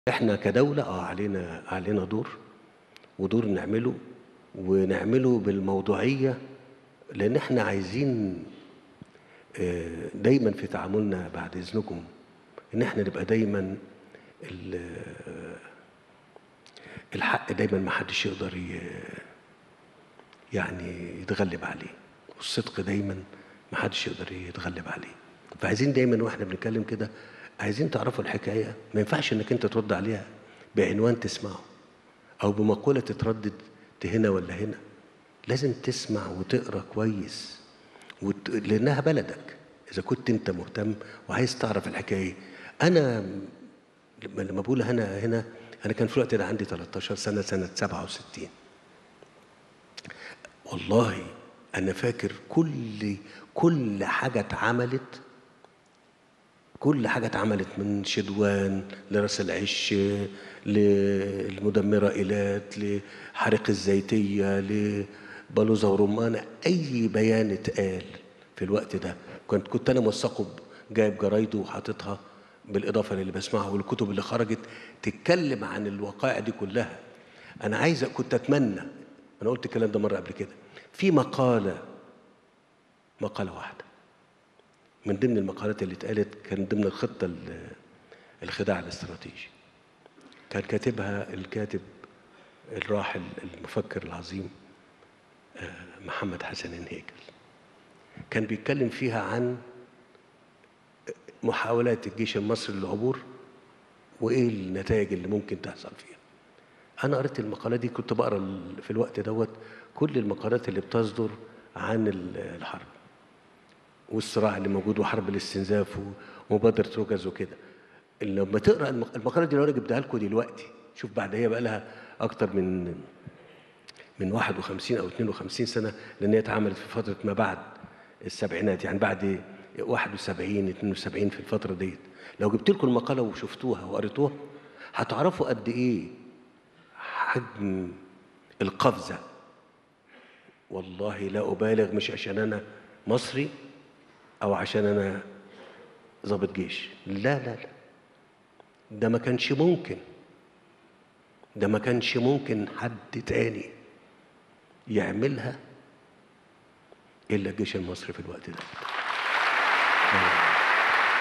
إحنا كدولة آه علينا علينا دور، ودور نعمله، ونعمله بالموضوعية، لإن إحنا عايزين آآ دايمًا في تعاملنا بعد إذنكم، إن إحنا نبقى دايمًا ال الحق دايمًا ما حدش يقدر ي يعني يتغلب عليه، والصدق دايمًا ما حدش يقدر يتغلب عليه، فعايزين دايمًا وإحنا بنتكلم كده عايزين تعرفوا الحكاية ما ينفعش إنك أنت ترد عليها بعنوان تسمعه، أو بمقولة تتردد هنا والّا هنا، لازم تسمع وتقرا كويس، وت لإنها بلدك، إذا كنت أنت مهتم وعايز تعرف الحكاية. أنا لمّا لمّا باقول هنا هنا أنا كان في الوقت ده عندي 13 سنة، سنة 67. والله أنا فاكر كل كل حاجة اتعملت كل حاجة اتعملت من شدوان لراس العش للمدمرة إيلات لحريق الزيتية لبلوزة ورمانة، أي بيان اتقال في الوقت ده كنت كنت أنا موثقه جايب جرايده وحاططها بالإضافة للي باسمعه والكتب اللي خرجت تتكلم عن الوقائع دي كلها. أنا عايز كنت أتمنى أنا قُلت الكلام ده مرة قبل كده، في مقالة مقالة واحدة من ضمن المقالات اللي اتقالت كان ضمن الخطة ال الخداع الاستراتيجي. كان كاتبها الكاتب الراحل المفكر العظيم آآ محمد حسن الهيكل. كان بيتكلم فيها عن محاولات الجيش المصري للعبور وإيه النتايج اللي ممكن تحصل فيها. أنا قريت المقالة دي كنت باقرا ال في الوقت دوّة كل المقالات اللي بتصدر عن ال الحرب. والصراع اللي موجود وحرب الاستنزاف ومبادرة روجرز وكده. لمّا تقرا المق المقالة دي لو أنا جبتها لكم دلوقتي، شوف بعد هي بقى لها أكتر من من 51 أو 52 سنة، لإن هي اتعملت في فترة ما بعد السبعينات، يعني بعد 71، 72 في الفترة ديّة. لو جبت لكم المقالة وشفتوها وقريتوها، هتعرفوا قد إيه حجم القفزة. والله لا أبالغ مش عشان أنا مصري أو عشان أنا ضابط جيش، لا، لا، لا. ده ما كانش ممكن. ده ما كانش ممكن حد تاني يعملها إلا الجيش المصري في الوقت ده.